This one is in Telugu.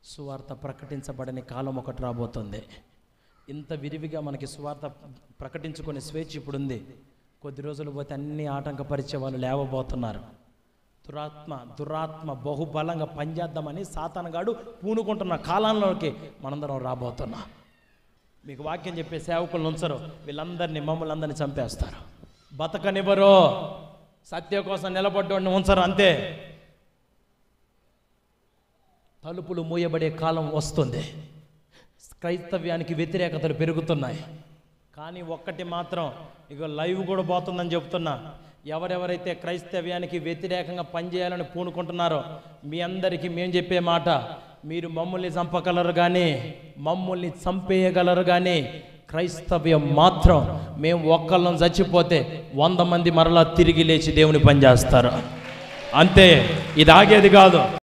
సువార్త ప్రకటించబడని కాలం ఒకటి రాబోతుంది ఇంత విరివిగా మనకి సువార్త ప్రకటించుకునే స్వేచ్ఛ ఇప్పుడు ఉంది కొద్ది రోజులు పోతే అన్ని ఆటంకపరిచే వాళ్ళు లేవబోతున్నారు దురాత్మ దురాత్మ బహుబలంగా పనిచేద్దామని సాతానగాడు పూనుకుంటున్న కాలంలోకి మనందరం రాబోతున్నాం మీకు వాక్యం చెప్పే సేవకులను ఉంచరు వీళ్ళందరినీ మమ్మల్ని అందరినీ చంపేస్తారు బతకనివ్వరు సత్య కోసం నిలబడ్డోడిని ఉంచరు అంతే తలుపులు మూయబడే కాలం వస్తుంది క్రైస్తవ్యానికి వ్యతిరేకతలు పెరుగుతున్నాయి కానీ ఒక్కటి మాత్రం ఇక లైవ్ కూడా పోతుందని చెప్తున్నా ఎవరెవరైతే క్రైస్తవ్యానికి వ్యతిరేకంగా పనిచేయాలని పూనుకుంటున్నారో మీ అందరికీ మేము చెప్పే మాట మీరు మమ్మల్ని చంపగలరు కానీ మమ్మల్ని చంపేయగలరు కానీ క్రైస్తవ్యం మాత్రం మేము ఒక్కళ్ళం చచ్చిపోతే వంద మంది మరలా తిరిగి లేచి దేవుని పనిచేస్తారు అంతే ఇది ఆగేది కాదు